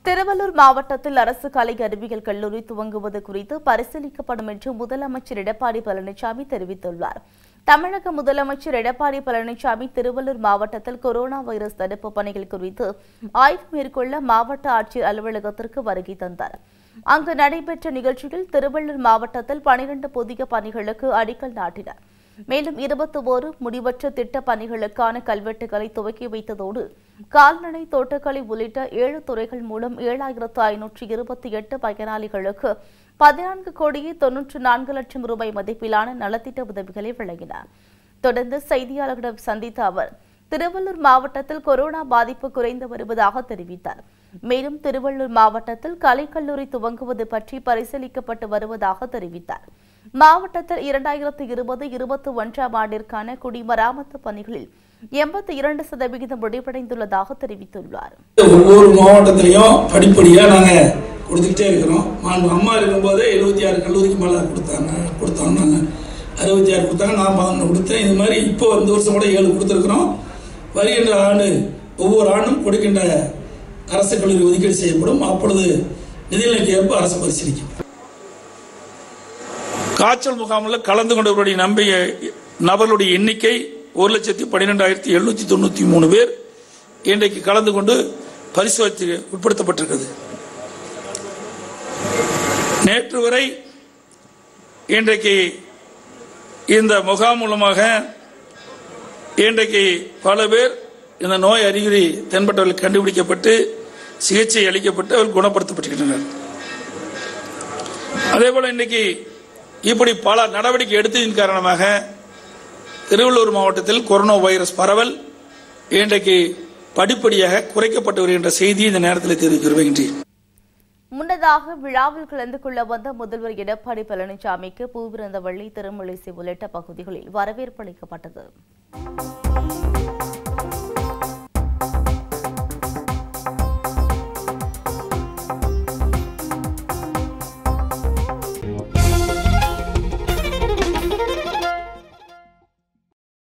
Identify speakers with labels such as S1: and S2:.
S1: திருவள்ளூர் மாவட்டத்தில் அரசு கலை அறிவியல் கல்லூரி துவங்குவது குறித்து பரிசீலிக்கப்படும் என்று முதலமைச்சர் எடப்பாடி பழனிசாமி தெரிவித்துள்ளார் தமிழக முதலமைச்சர் எடப்பாடி பழனிசாமி திருவள்ளூர் மாவட்டத்தில் கொரோனா வைரஸ் தடுப்பு பணிகள் குறித்து ஆய்வு மேற்கொள்ள மாவட்ட ஆட்சியர் அலுவலகத்திற்கு வருகை தந்தார் அங்கு நடைபெற்ற நிகழ்ச்சியில் திருவள்ளூர் மாவட்டத்தில் பனிரண்டு புதிய பணிகளுக்கு அடிக்கல் நாட்டினார் மேலும் இருபத்தி ஓரு முடிவற்ற திட்ட பணிகளுக்கான கல்வெட்டுகளை துவக்கி வைத்ததோடு கால்நடை தோட்டக்கலை உள்ளிட்ட ஏழு துறைகள் மூலம் ஏழாயிரத்து ஐநூற்று இருபத்தி எட்டு பயனாளிகளுக்கு பதினான்கு கோடியே தொன்னூற்று நான்கு லட்சம் ரூபாய் மதிப்பிலான நலத்திட்ட உதவிகளை வழங்கினார் தொடர்ந்து செய்தியாளர்களிடம் சந்தித்த அவர் திருவள்ளூர் மாவட்டத்தில் கொரோனா பாதிப்பு குறைந்து வருவதாக தெரிவித்தார் மேலும் திருவள்ளூர் மாவட்டத்தில் கலைக்கல்லூரி துவங்குவது பற்றி பரிசீலிக்கப்பட்டு வருவதாக தெரிவித்தார் மாவட்டத்தில் இரண்டாயிரத்து இருபது இருபத்தி ஒன்றாம் ஆண்டிற்கான குடிமராமத்து பணிகளில் எண்பத்தி இரண்டு சதவிகிதம் முடிவடைந்துள்ளதாக தெரிவித்துள்ளார்
S2: ஒவ்வொரு மாவட்டத்திலையும் படிப்படியாக நாங்கள் கொடுத்துக்கிட்டே இருக்கிறோம் மாண்பு அம்மா இருக்கும்போதே எழுபத்தி ஆறு கல்லூரிக்கு மேலே கொடுத்தாங்க கொடுத்தோம் நாங்கள் அறுபத்தி ஆறு கொடுத்தாங்க நான் பதினொன்று கொடுத்தேன் இது மாதிரி இப்போ இந்த வருஷம் கூட ஏழு கொடுத்துருக்குறோம் வருகின்ற ஆண்டு ஒவ்வொரு ஆண்டும் கொடுக்கின்ற அரசு கல்லூரி ஒதுக்கீடு செய்யப்படும் அப்பொழுது நிதிநிலைக்கு ஏற்ப அரசு பரிசீலிக்கும் காய்ச்சல் முகாமில் கலந்து கொண்டவருடைய நம்பிய நபர்களுடைய எண்ணிக்கை ஒரு லட்சத்தி பன்னிரெண்டாயிரத்தி எழுநூத்தி தொண்ணூத்தி மூணு பேர் இன்றைக்கு கலந்து கொண்டு பரிசோதனைக்கு உட்படுத்தப்பட்டிருக்கிறது நேற்று வரை இன்றைக்கு இந்த முகாம் மூலமாக இன்றைக்கு பல பேர் இந்த நோய் அறிகுறி தென்பட்டவர்கள் கண்டுபிடிக்கப்பட்டு சிகிச்சை அளிக்கப்பட்டு அவர்கள் குணப்படுத்தப்பட்டிருக்கின்றனர் அதே போல இன்றைக்கு இப்படி பல நடவடிக்கை எடுத்ததின் காரணமாக திருவள்ளூர் மாவட்டத்தில் கொரோனா வைரஸ் பரவல் இன்றைக்கு படிப்படியாக குறைக்கப்பட்டு வருகின்ற செய்தி இந்த நேரத்தில் தெரிவிக்க விரும்புகின்றேன்
S1: முன்னதாக விழாவில் கலந்து கொள்ள வந்த முதல்வர் எடப்பாடி பழனிசாமிக்கு பூவிருந்தவள்ளி திருமலிசை உள்ளிட்ட பகுதிகளில் வரவேற்பு அளிக்கப்பட்டது